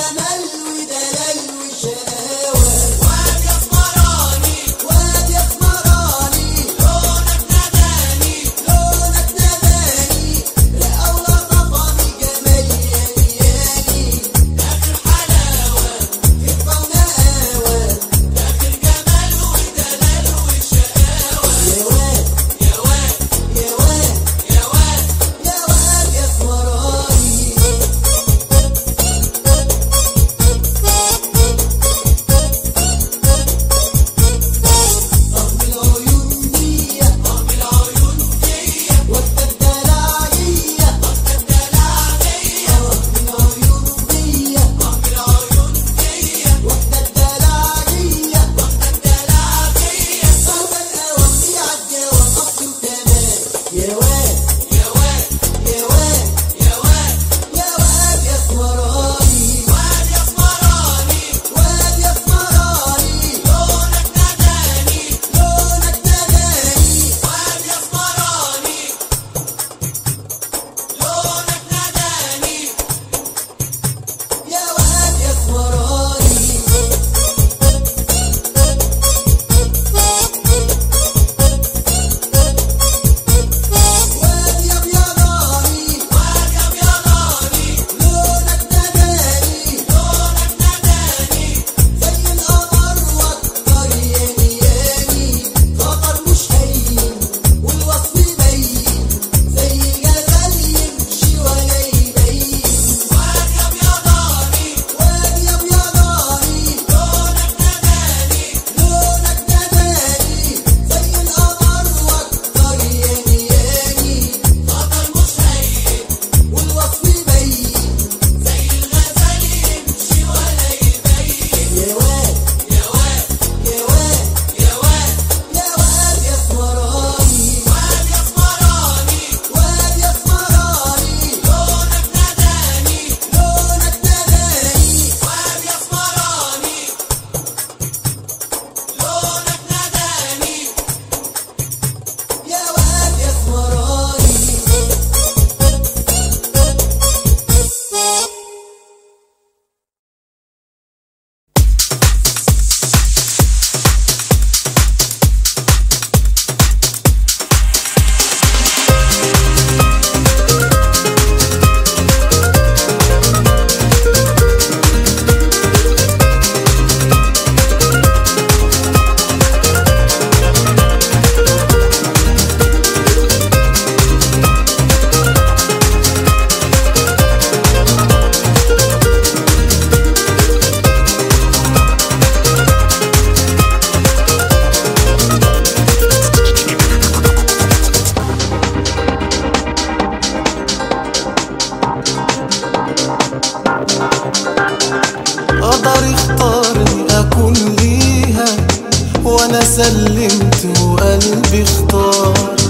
سلمت وقلبي اختار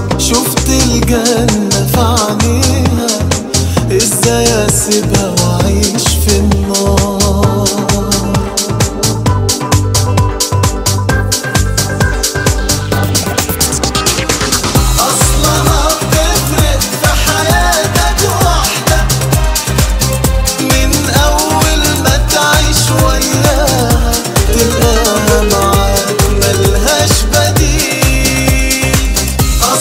شفت الجنة في عينيها ازاي اسيبها واعيش في النار أصلها بتفرق في حياتك وحدك من أول ما تعيش وياها تلقاها معاك ملهاش بديل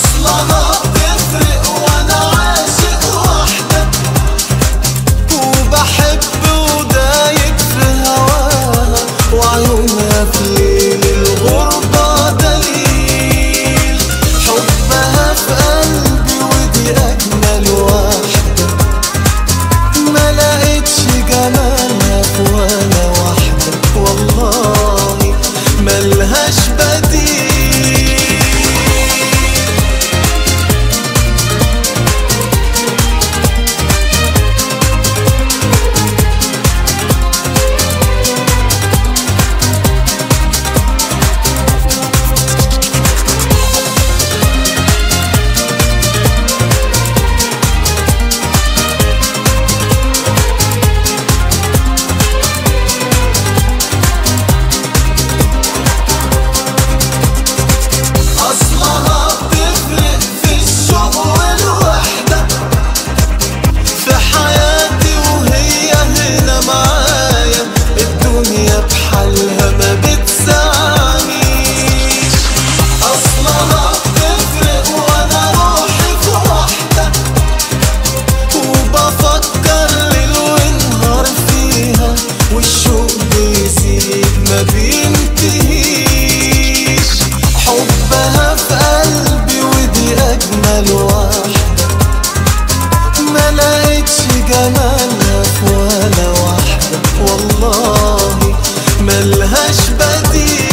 أصلها بتفرق وأنا عاشق وحدك بينتهيش حبها في قلبي ودي أجمل واحدة ما لقيتش جمالها في ولا واحدة والله ملهاش بديل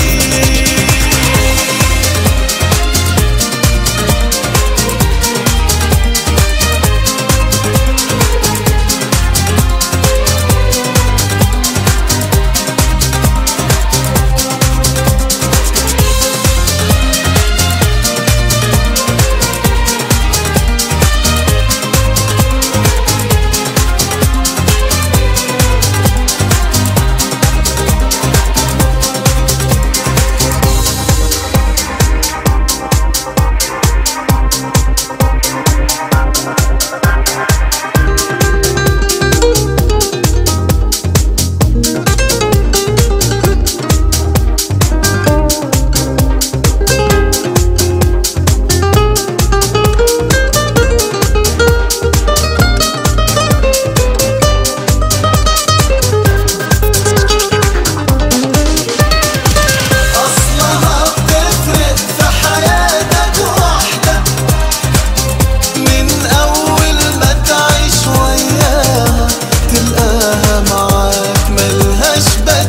أصلها بتفرق في حياتك واحدة من أول ما تعيش وياها تلقاها معاك ملهاش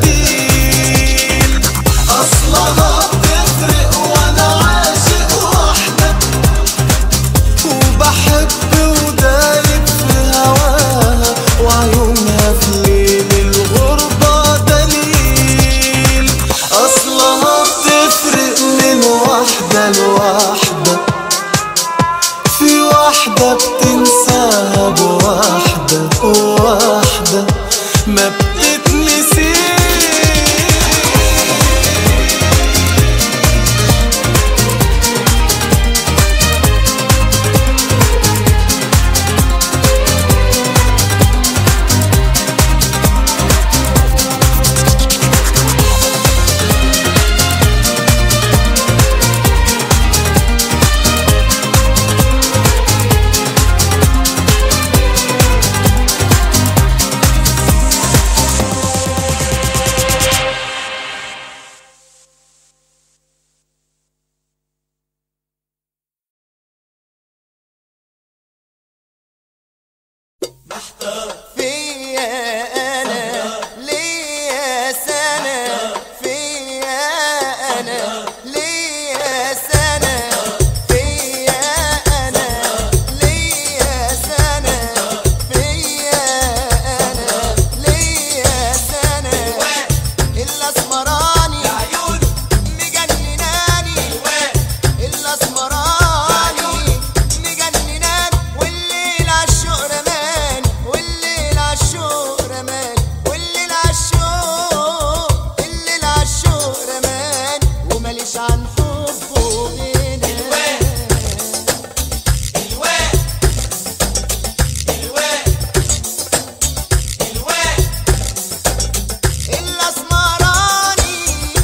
بديل أصلها بتفرق وأنا عاشق واحدة وبحب ودايب في هواها وعيونها في ليل الغربة دليل أصلها بتفرق من واحدة لواحدة في واحدة بتنساها بواحدة وواحدة ما بتتنسيش فيا انا ليا سنه فيا انا ليا سنه فيا انا ليا سنه فيا انا ليا سنه الاسمراني مجنناني الاسمراني مجننان والليل عالشوق رمان والليل عالشوق رمان والليل عالشوق الليل عالشوق رمان وماليش عن حبه غنى الاسمراني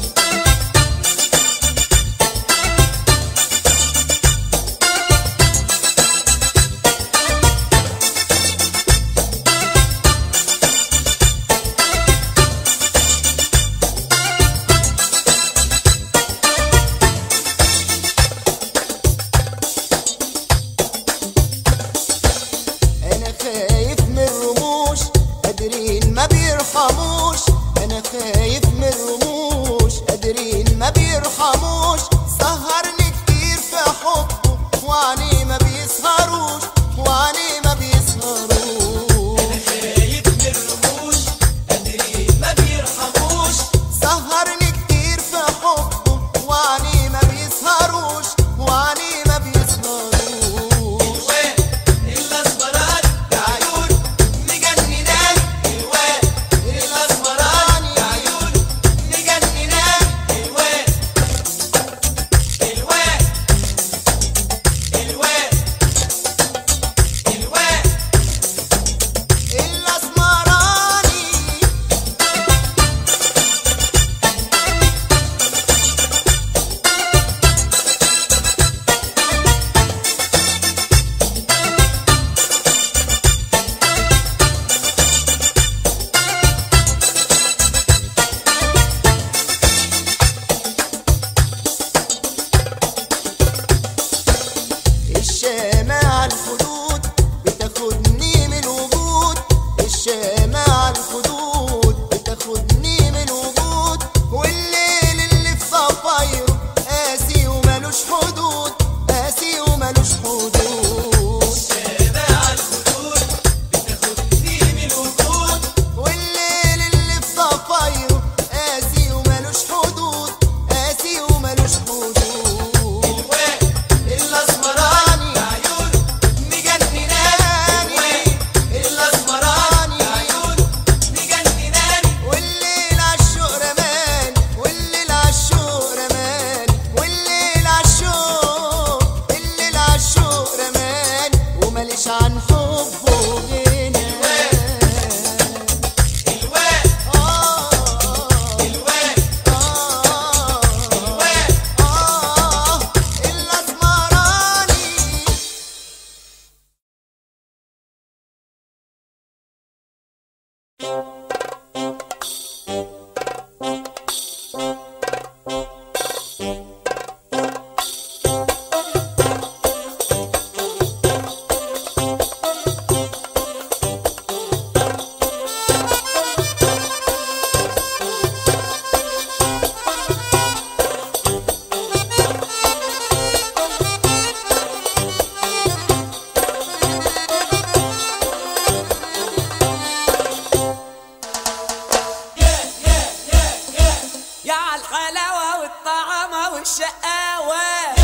انا خايف من الرموش قادرين ما بيرحموش انا خايف من الرموش قادرين ما بيرحموش سهرني كتير في حبه وعليه ما بيسهروش وعليه ما بيسهروش سهرني كتير في حبه وعليه ما بيسهروش وعليه ما بيسهروش الاسمراني مجننان الحلاوة والطعامة والشقاوة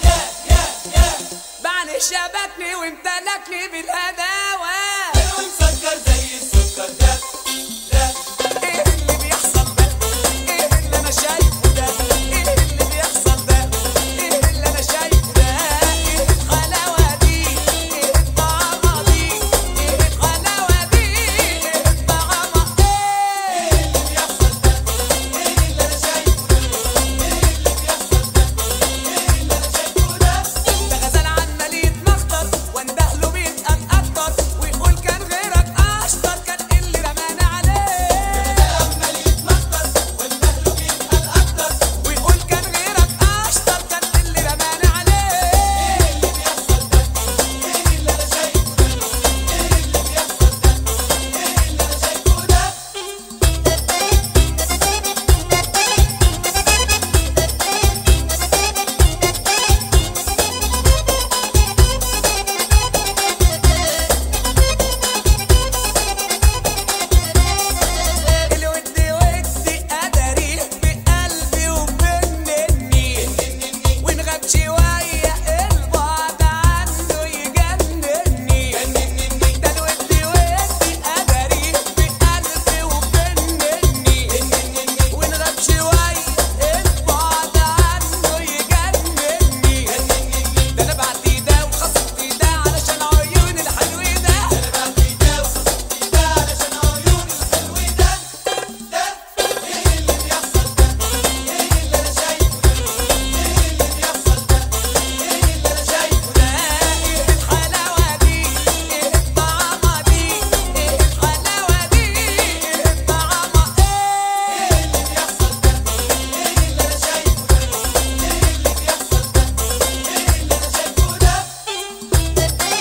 بعني شبكني وامتلكني بالهداوة مسكر زي السكر ده ده ايه اللي بيحصل ده ايه اللي انا شايفه ده ايه اللي بيحصل ده ايه اللي انا شايفه ده ايه الحلاوة دي ايه الطعامة دي ايه الحلاوة دي ايه الطعامة ايه اللي بيحصل ده ايه اللي انا شايفه ده ايه اللي بيحصل ده ايه اللي انا شايفه ده ده غزال عنا ليه مخطر وانده له بيتقل اكتر ويقول كان غيرك اشطر كان اللي رماني عليه عمال يتمخطر والدهله بيتقل اكتر ويقول كان غيرك اشطر كان اللي رماني عليه اللي بيحصل ده ايه اللي انا شايفه ده ايه اللي بيحصل ده ايه اللي انا شايفه ده الود ودي اداريه بقلبي وبنني وان غاب شويه البعد عنه يجنني ده الود ودي اداريه بقلبي وبنني وان غاب شويه البعد عنه يجنني ده انا بعدي ده وخصمتي ده علشان عيون الحلو ده انا بعمل ده وخصمتي ده علشان عيون الحلو ده ده ايه اللي بيحصل ده ايه اللي انا شايفه ده ايه اللي بيحصل ده ايه اللي انا شايفه ده ايه الحلاوة دي ايه الطعامة دي ايه الحلاوة دي ايه الطعامة ايه اللي بيحصل ده ايه اللي انا شايفه ده ايه اللي بيحصل ده ايه اللي انا شايفه ده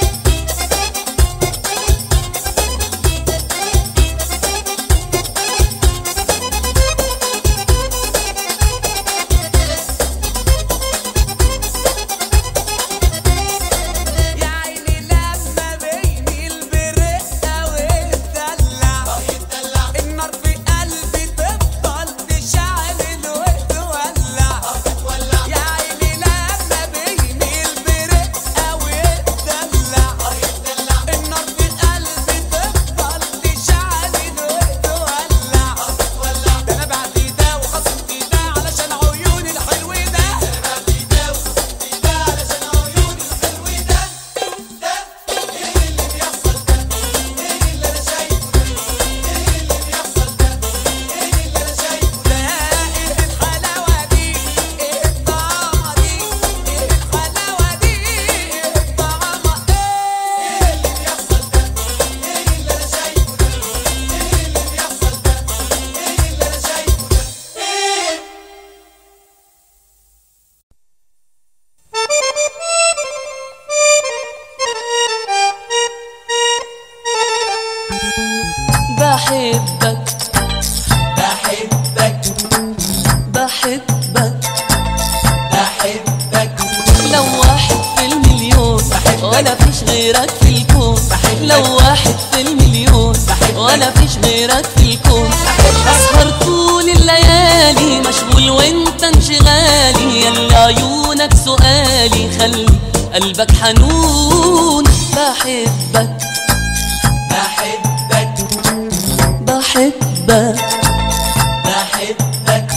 يا عيني لما بيني البرقة والدلع يتدلع النار في قلبي تفضل تشعل وتولع تولع يا عيني لما بيني البرقة والدلع يتدلع النار في قلبي تفضل تشعل وتولع تولع ده انا بعدي ده وخصمتي ده علشان عيون الحلو ده انا بعمل ده وخصمتي ده علشان عيون الحلو ده ده ايه اللي بيحصل ده ايه اللي انا شايفه ده ايه اللي بيحصل ده ايه اللي انا شايفه ده ايه الحلاوة دي ايه الطعامة دي ايه الحلاوة دي ايه الطعامة ايه اللي بيحصل ده ايه اللي انا شايفه ده ايه اللي بيحصل ده ايه اللي انا شايفه ده ايه بحبك بحبك بحبك بحبك لو واحد في المليون بحبك. ولا فيش غيرك في الكون بحبك. لو واحد في المليون بحبك. ولا فيش غيرك في الكون اسهر طول الليالي مشغول وانت انشغالي يلا عيونك سؤالي خلي قلبك حنون بحبك بحبك بحبك بحبك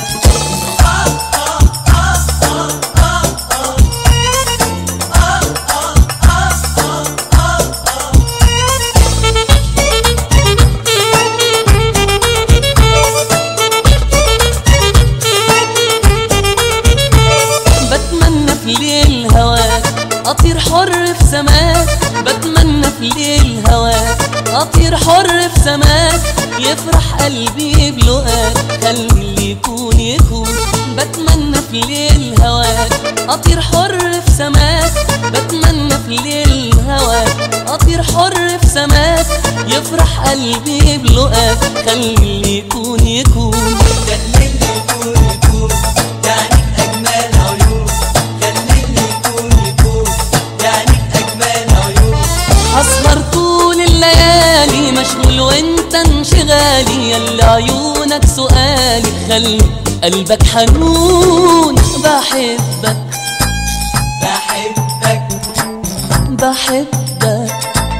بتمنى في ليل هواك اطير حر في سماك بتمنى في ليل هواك اطير حر في سماك يفرح قلبي بلقاك خلي اللي يكون يكون بتمنى في ليل هواك اطير حر في سماك بتمنى في ليل هواك اطير حر في سماك يفرح قلبي بلقاك خلي اللي يكون يكون خليني يكون يكون يعني أجمل عيون خليني يكون يكون يعني أجمل عيون هسهر طول الليالي مشغول وانت انشغالي يلا عيونك سؤالي خلي قلبك حنون بحبك بحبك بحبك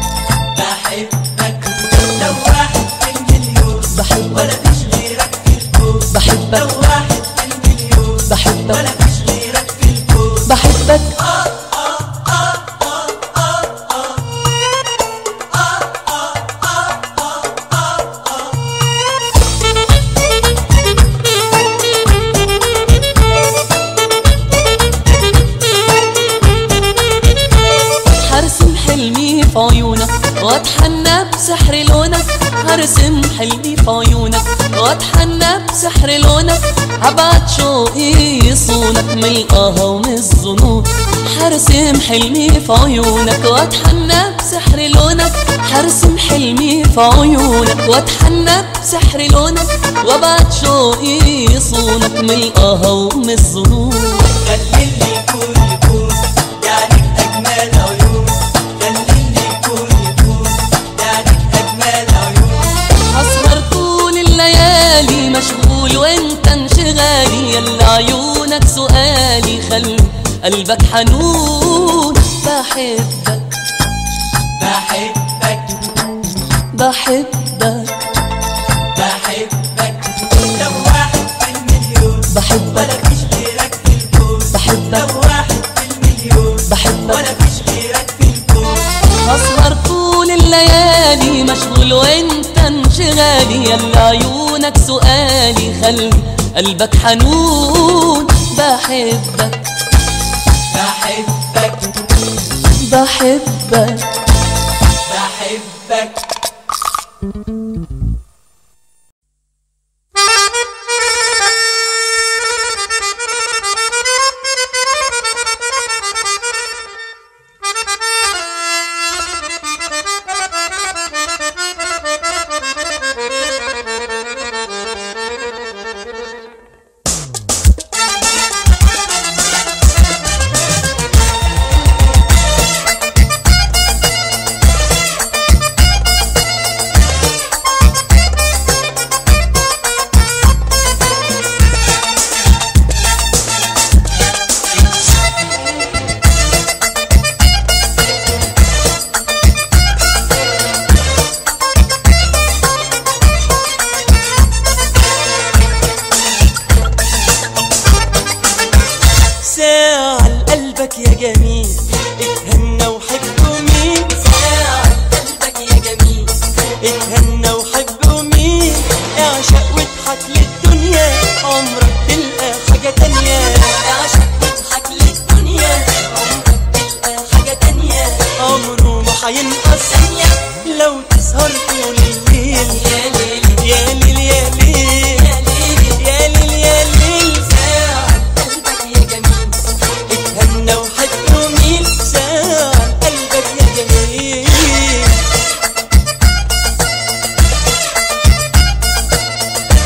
بحبك لو واحد في المليون بحبك ولا فيش غيرك في الكون لو بحبك واحد في المليون ولا بحبك فيش غيرك في الكون بحبك هرسم حلمي في عيونك واتحنى بسحر لونك هرسم حلمي في عيونك واتحنى بسحر لونك هبعت شوقي يصونك من القهوة ومن الظنون هرسم حلمي في عيونك واتحنى بسحر لونك هرسم حلمي في عيونك واتحنى بسحر لونك وابعت شوقي يصونك من القهوة ومن الظنون خلي اللي يكون يكون يعني أجمل عيون خلي اللي يكون يكون يعني أجمل عيون هسهر طول الليالي مشغول وانت انشغالي يلا عيونك سؤالي خلي قلبك حنون بحبك بحبك بحبك بحبك لو واحد في المليون بحبك ولا فيش غيرك في الكون بحبك لو واحد في المليون بحبك ولا فيش غيرك في الكون هسهر طول الليالي مشغول وانت انشغالي يلا عيونك سؤالي خلي قلبك حنون بحبك بحبك بحبك بحبك ساعة لقلبك يا جميل اتهنى وحب مين ساعة قلبك يا جميل اتهنى وحب مين اعشق واضحك للدنيا عمرك تلقى حاجة تانية اعشق واضحك للدنيا عمرك تلقى حاجة تانية عمره ما هينقص ثانية لو تسهر طول الليل يا ليلي يا ليل يا ليل يا ليلي يا ليل يا ليل ساعة قلبك يا جميل اتهنى وحب مين ساعة قلبك يا جميل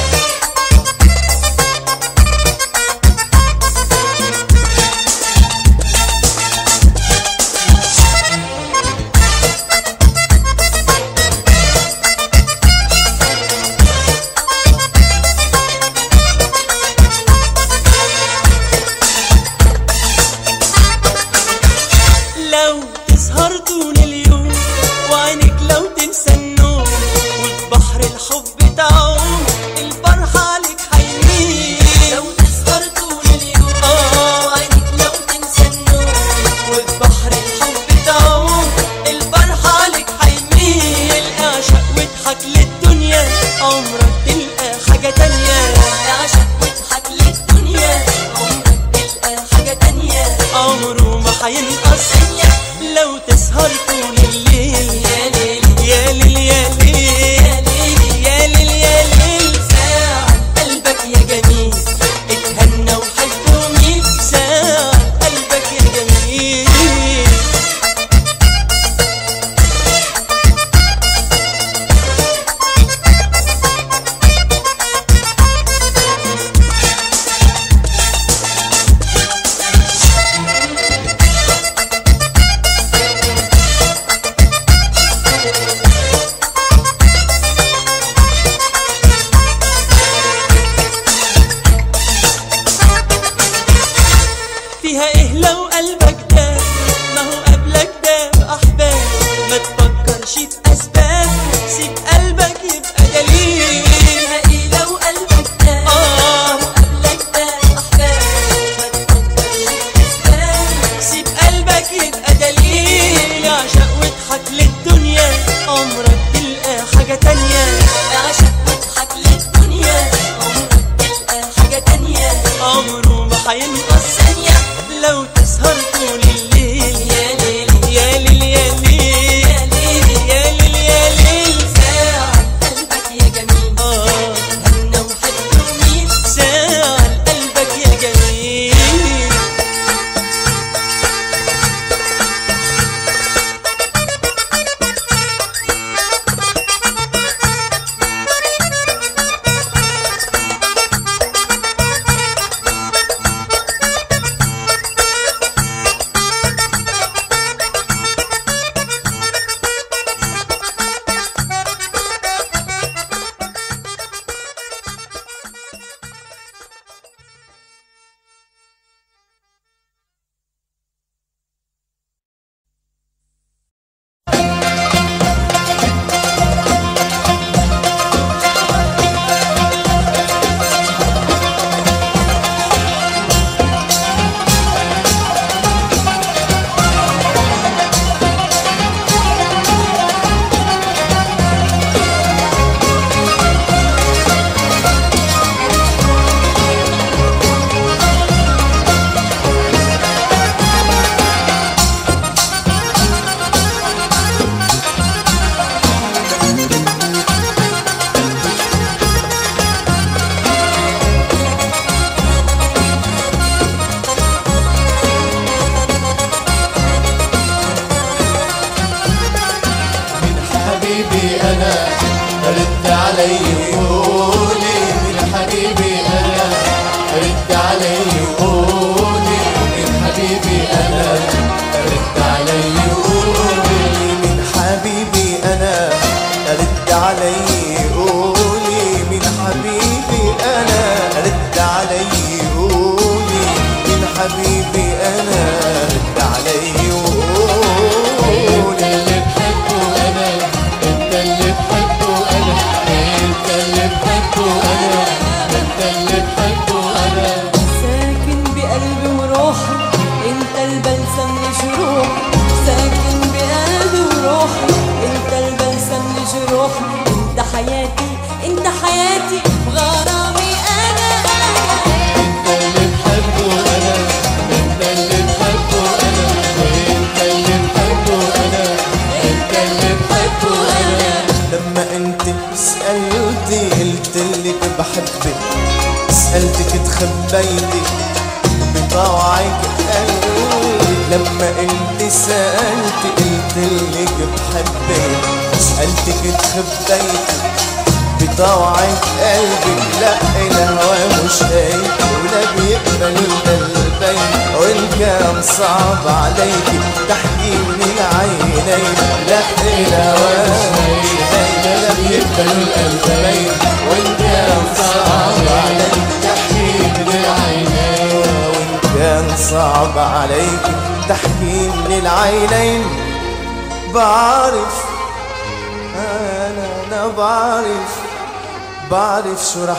بحبك سألتك تخبيتي بطوعك قلبي لما قلت سألت قلت لك بحبك سألتك تخبيتي بطوعك قلبي لا الهوى مش هيك ولا بيقبل القلبين وإن كان صعب عليك تحكي من العينين لا الهوى مش هيك ولا بيقبل القلبين وإن كان صعب عليك تحكي من العينين وإن كان صعب عليك تحكي من العينين بعرف انا انا بعرف بعرف شو رح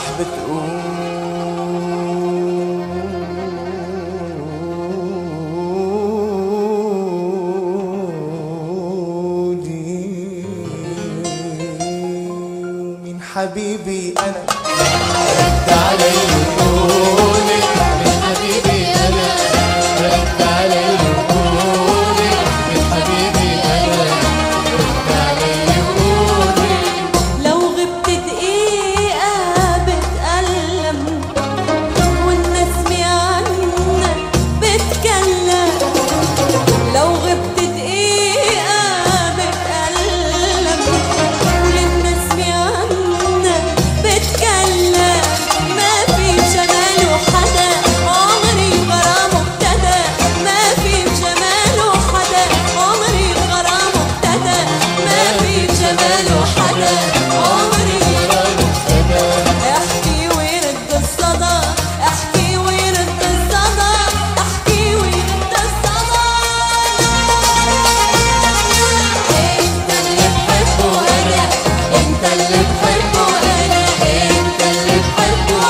بتقولي من حبيبي انا رد علي قولي من حبيبي انا رد علي قولي من حبيبي انا رد علي قولي لو غبت دقيقة بتألم والناس عنك بتكلم لو غبت دقيقة بتألم والناس عنك بتكلم ما في جماله حدا عمري غرامه ابتدى ما في جماله حدا عمري غرامه ابتدى ما في جماله حدا عمري غرامه ابتدى احكي ويرد الصدى احكي ويرد الصدى احكي ويرد الصدى انت اللي بحبه انا انت اللي بحبه انا انت اللي بحبه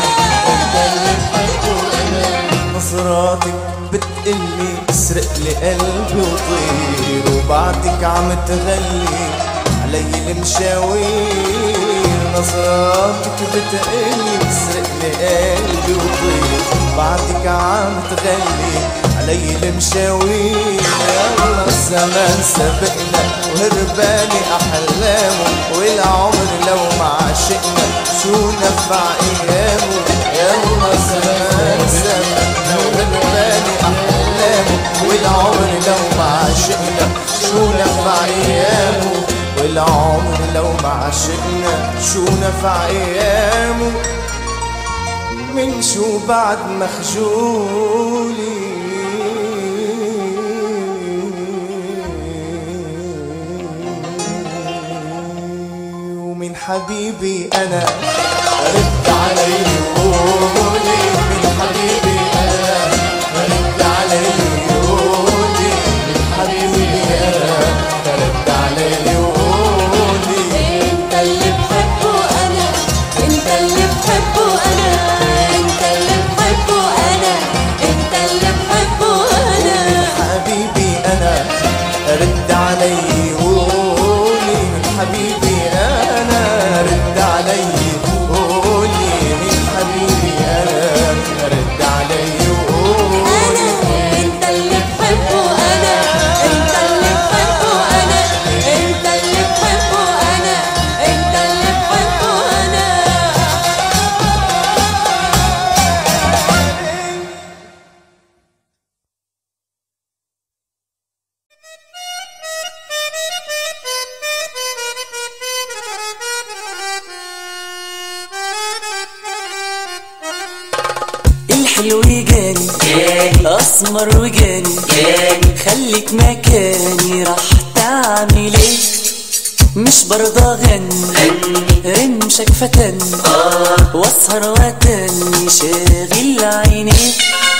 انا نظراتك بتقلي اسرق لي قلبي وطير وبعدك عم تغلي علي المشاوير نظراتك بتقلي اسرق لي قلبي وطير بعدك عم تغلي علي المشاوير يلا الزمان سبقنا وهرباني احلامه والعمر لو ما عشقنا شو نفع ايامه يلا الزمان سبقنا وهرباني احلامه والعمر لو ما عشقنا شو نفع ايامه والعمر لو ما عشقنا شو نفع ايامه من شو بعد مخجولي ومن حبيبي انا رد علي قولي من حبيبي انا رد علي قولي من حبيبي انا رد علي قولي انت اللي بحبه انا انت اللي بحبه انا انت اللي بحبه انا انت اللي بحبه انا حبيبي انا رد علي قولي من حبيبي انا رد علي قولي من حبيبي انا رد علي قولي انا انت اللي بحبه انا انت اللي بحبه انا انت اللي بحبه انا انت اللي بحبه انا الحلو جاني اسمر وجاني خليك مكاني راح تعمل ايه مش برضى اغني رمشك فتن واسهر واتني شاغل عيني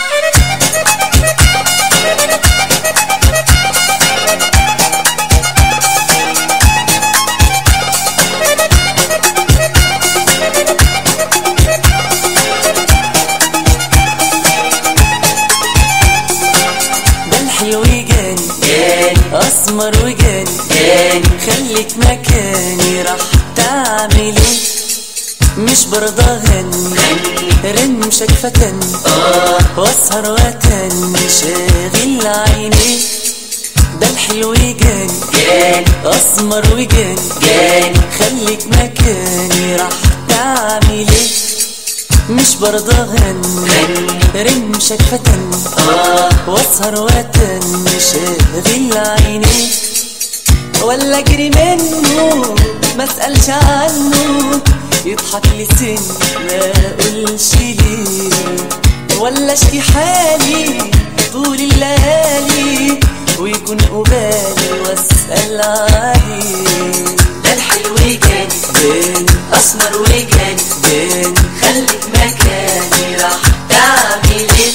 ده الحلو جاني اسمر وجاني خليك مكاني راح تعمل ايه مش برضى اغني رمشك فتن واسهر واتني شاغل عيني ده الحلو جاني اسمر وجاني خليك مكاني راح تعمل ايه مش برضى اغني رمشك فتن واسهر واتن شاغل عيني ولا اجري منه ما اسالش عنه يضحك لي سن ما اقولش ليه ولا اشكي حالي طول الليالي ويكون قبالي واسال عليه ده الحلو كان بين اسمر وكان بين خليك مكاني راح تعمل ايه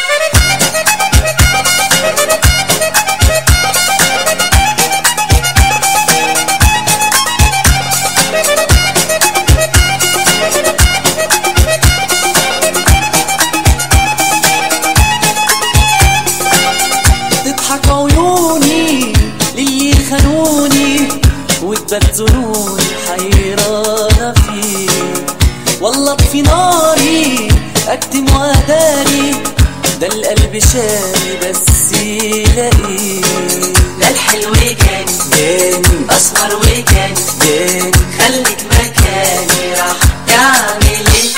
تضحك عيوني للي خانوني وتبات ظنوني حيرانة فيه والله اطفي ناري اكتم واداري ده القلب شاري بس يلاقيه ده الحلو كان جاني اسمر وكان جاني خليك مكاني راح تعمل ايه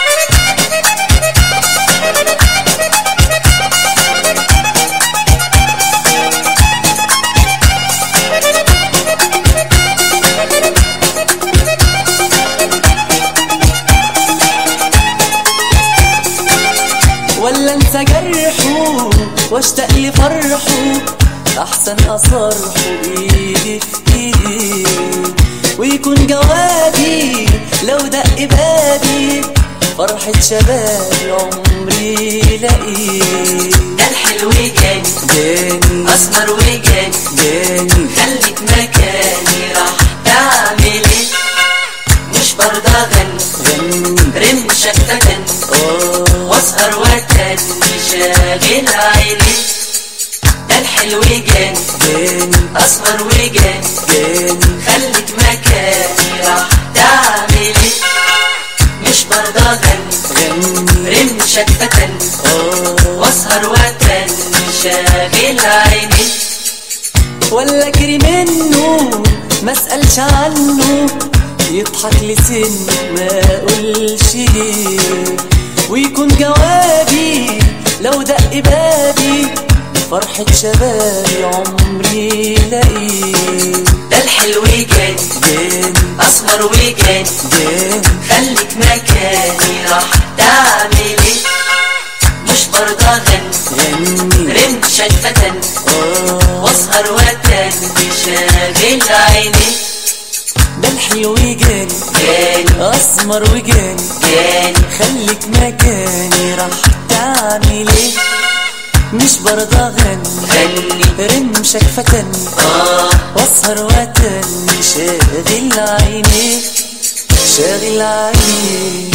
ولا انسى جرحه واشتاق لفرحه احسن اصرحه بايدي في ايدي ويكون جوابي لو دق بابي فرحة شبابي عمري لاقيه ده الحلو كان جاني اسمر وكان جاني خليك مكاني راح تعمل ايه مش برضى اغني غني رمشك فتن اه واسهر واتن شاغل عيني ده الحلو جاني جاني اسمر وجاني جاني خليك مكاني راح تعمل ايه مش برضى اغني غني رمشك فتن اه واسهر واتن شاغل عيني ولا اجري منه ما اسالش عنه يضحك لي سن ما اقولش ليه ويكون جوابي لو دق بابي فرحة شبابي عمري لاقيه ده الحلو جاني جاني اسمر وجاني جاني خليك مكاني راح تعمل ايه مش برضى اغني غني رمشك فتن اه واسهر واتن شاغل عيني ده الحلو جاني جاني اسمر وجاني جاني خليك مكاني راح تعمل ايه مش برضى اغني غني رمشك فتن اه واسهر واتن شاغل عيني شاغل عيني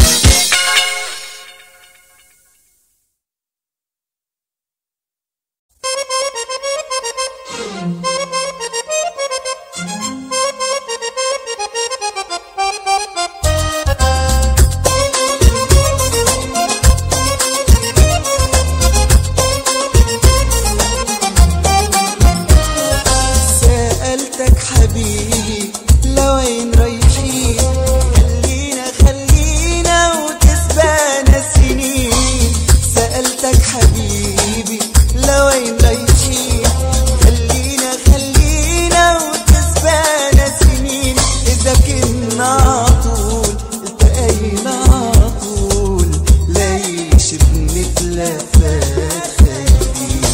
سألتك حبيبي لوين رايحين خلينا خلينا وتسبقنا السنين سألتك حبيبي لوين رايحين خلينا خلينا وتسبقنا السنين إذا كنا عطول التقينا عطول ليش بنتلفى خايفين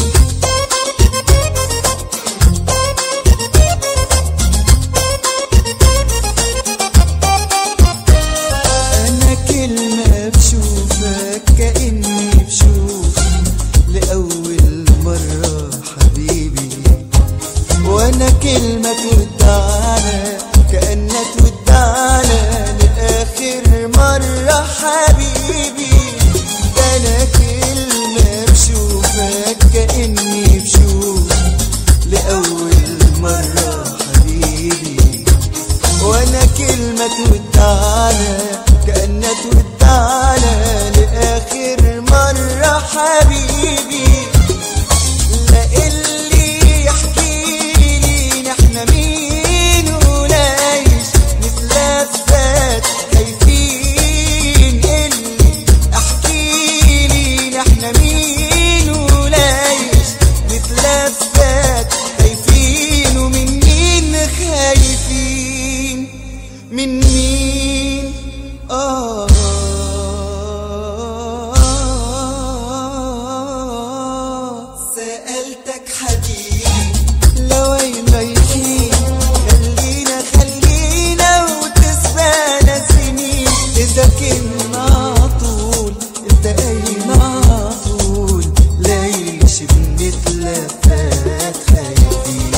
أنا كلمة بشوفك كأني بشوف لأول مرة حبيبي وأنا كلمة تودعنا كأنها تودعنا لآخر مرة حبيبي ده أنا كلمة بشوفك كأني بشوف لأول مرة حبيبي وانا كلمة تودعنا كأنها تودعنا لآخر مرة حبيبي لا اللي يحكي لي نحن مين وليش نتلفت إذا كنا عطول التقينا عطول ليش بنتلفت خايفين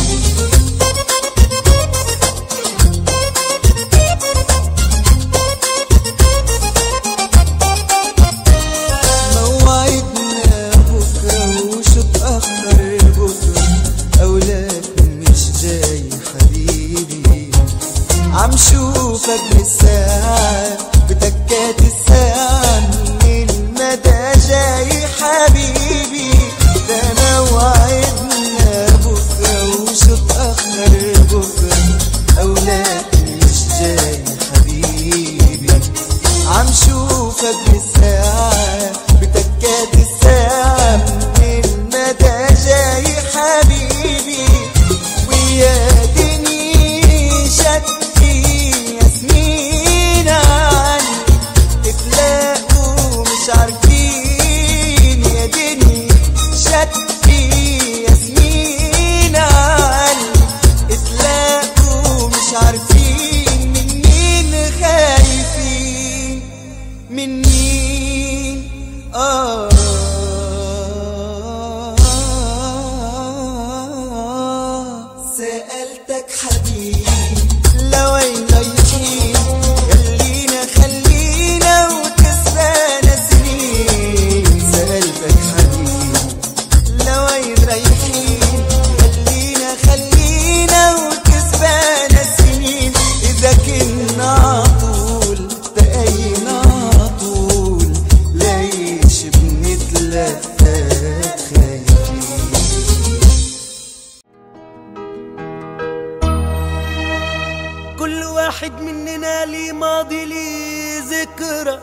موعدنا بكرة وشو تأخر بكرة أولاد مش جاي حبيبي عم شوفك بالساعة بتكات الساعة من المدى جاي حبيبي ده موعدنا بكرة وشو تأخر بكرة أولاد مش جاي حبيبي عم شوفك بالساعة بتكات الساعة من المدى جاي حبيبي ويا دني شكي ياسمين عني تلاقوا مش عارفين يا دني شكي ياسمين عني تلاقوا مش عارفين من مين خايفين من مين آه سألتك حبيبي لوين رايحين خلينا خلينا وتسبانا سنين سألتك حبيبي لوين رايحين خلينا خلينا وكسبانا السنين إذا كنا عطول تقينا عطول ليش بنتلفت خايفين كل واحد مننا ليه ماضي ليه ذكرى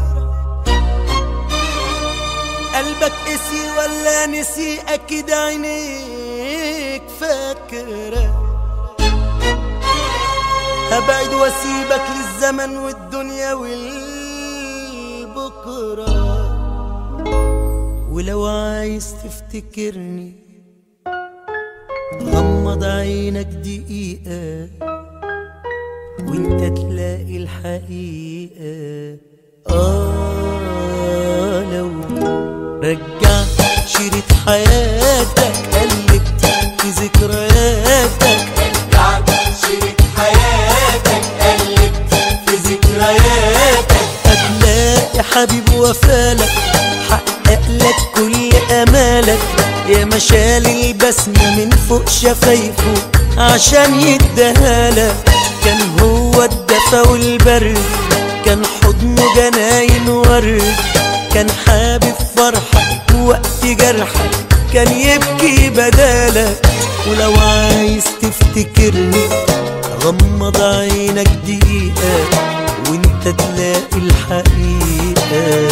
قلبك قسي ولا نسي اكيد عينيك فاكرة هبعد واسيبك للزمن والدنيا والبكرة ولو عايز تفتكرني غمض عينك دقيقة وانت تلاقي الحقيقة آه لو رجعت شريط حياتك قلبت في ذكرياتك رجعت شريط حياتك قلبت في ذكرياتك هتلاقي حبيب وفالك حقق لك كل امالك يا مشال البسمة من فوق شفايفه عشان يديهالك كان هو الدفا والبرد كان حضنه جناين ورد كان حابب فرحك وقت جرحك كان يبكي بدالك ولو عايز تفتكرني غمض عينك دقيقة وانت تلاقي الحقيقة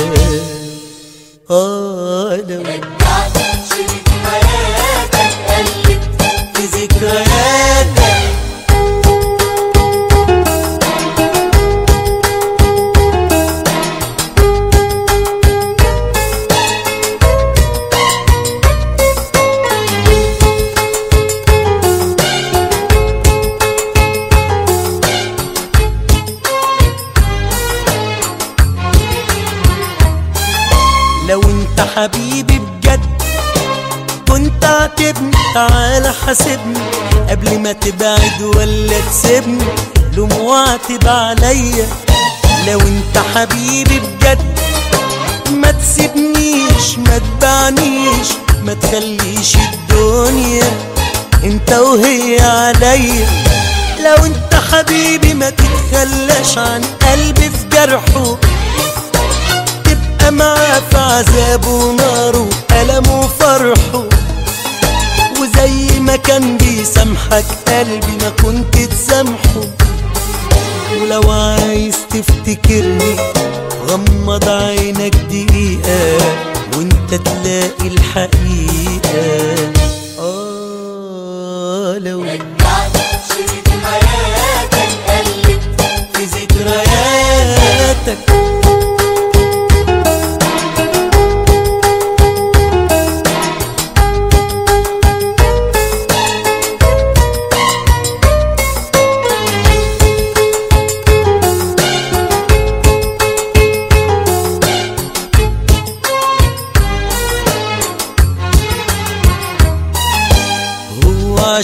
آه لو رجعت شريط حياتك قلبت في ذكرياتك لو انت حبيبي بجد كنت عاتبني تعالى حاسبني قبل ما تبعد ولا تسيبني لوم واعتب عليا لو انت حبيبي بجد ما تسيبنيش ما تبعنيش ما تخليش الدنيا انت وهي عليا لو انت حبيبي ما تتخلاش عن قلبي في جرحه تبقى معاه في عذابه وناره ألمه وفرحه وزي ما كان بيسامحك قلبي ما كنت تسامحه ولو عايز تفتكرني غمض عينك دقيقة وانت تلاقي الحقيقة آه لو رجعت شريط حياتك قلبت في ذكرياتك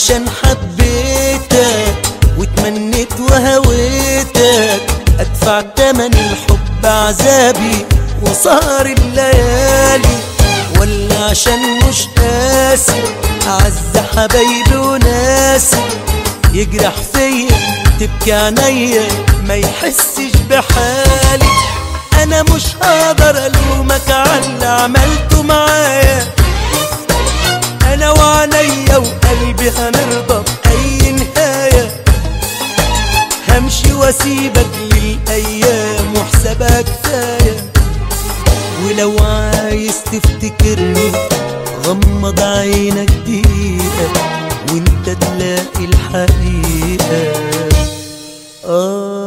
عشان حبيتك وتمنيت وهويتك ادفع تمن الحب عذابي وسهر الليالي ولا عشان مش قاسي اعز حبايبي وناسي يجرح فيا تبكي عينيا ما يحسش بحالي انا مش هقدر الومك على اللي عملته معايا انا وعينيا وقلبي هنرضى باي نهايه همشي واسيبك للايام وحسابها كفايه ولو عايز تفتكرني غمض عينك دقيقة وانت تلاقي الحقيقة آه